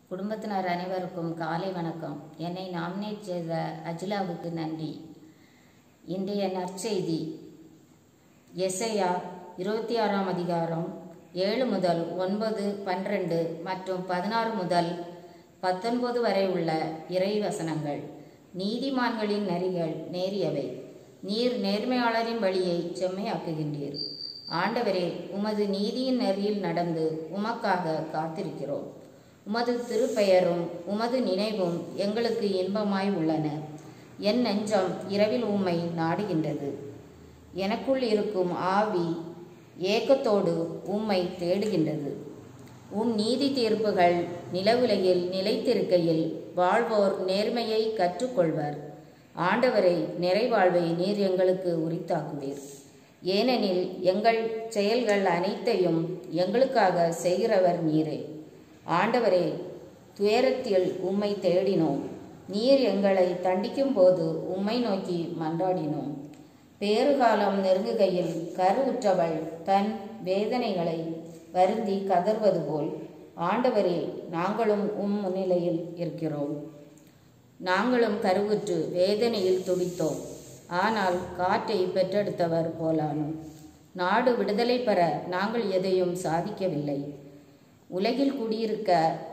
குடும்பத்தினர் அனைவருக்கும் காலை வணக்கம் என்னை நாமினேட் செய்த அஜிலாவுக்கு நன்றி இன்றைய நற்செய்தி எஸ்ஐயா இருபத்தி ஆறாம் அதிகாரம் ஏழு முதல் ஒன்பது பன்னிரண்டு மற்றும் பதினாறு முதல் பத்தொன்பது வரை உள்ள இறை வசனங்கள் நீதிமான்களின் நெறிகள் நேரியவை நீர் நேர்மையாளரின் வழியை செம்மையாக்குகின்றீர் ஆண்டவரே உமது நீதியின் நெறியில் நடந்து உமக்காக காத்திருக்கிறோம் உமது திருப்பெயரும் உமது நினைவும் எங்களுக்கு இன்பமாய் உள்ளன என் நெஞ்சம் இரவில் உம்மை நாடுகின்றது எனக்குள் இருக்கும் ஆவி ஏக்கத்தோடு உம்மை தேடுகின்றது உம் நீதி தீர்ப்புகள் நிலவுலையில் நிலைத்திருக்கையில் வாழ்வோர் நேர்மையை கற்றுக்கொள்வர் ஆண்டவரை நிறைவாழ்வை நீர் எங்களுக்கு உரித்தாக்குவீர் ஏனெனில் எங்கள் செயல்கள் அனைத்தையும் எங்களுக்காக செய்கிறவர் நீரே ஆண்டவரே துயரத்தில் உம்மை தேடினோம் நீர் எங்களை தண்டிக்கும் போது உம்மை நோக்கி மன்றாடினோம் பேறுகாலம் நெருங்குகையில் கருவுற்றவள் தன் வேதனைகளை வருந்தி கதறுவது போல் ஆண்டவரே நாங்களும் உம் முன்னிலையில் இருக்கிறோம் நாங்களும் கருவுற்று வேதனையில் துடித்தோம் ஆனால் காற்றை பெற்றெடுத்தவர் போலானோம் நாடு விடுதலை பெற நாங்கள் எதையும் சாதிக்கவில்லை உலகில் குடியிருக்க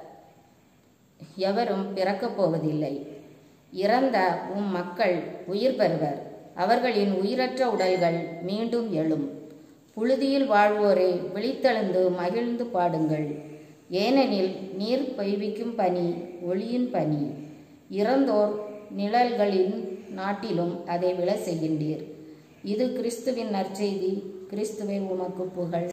எவரும் பிறக்கப் போவதில்லை இறந்த உம் மக்கள் உயிர் பெறுவர் அவர்களின் உயிரற்ற உடல்கள் மீண்டும் எழும் புழுதியில் வாழ்வோரே விழித்தெழுந்து மகிழ்ந்து பாடுங்கள் ஏனெனில் நீர் பெய்விக்கும் பனி ஒளியின் பனி இறந்தோர் நிழல்களின் நாட்டிலும் அதை விழ செய்கின்றீர் இது கிறிஸ்துவின் நற்செய்தி கிறிஸ்துவை உமக்கு புகழ்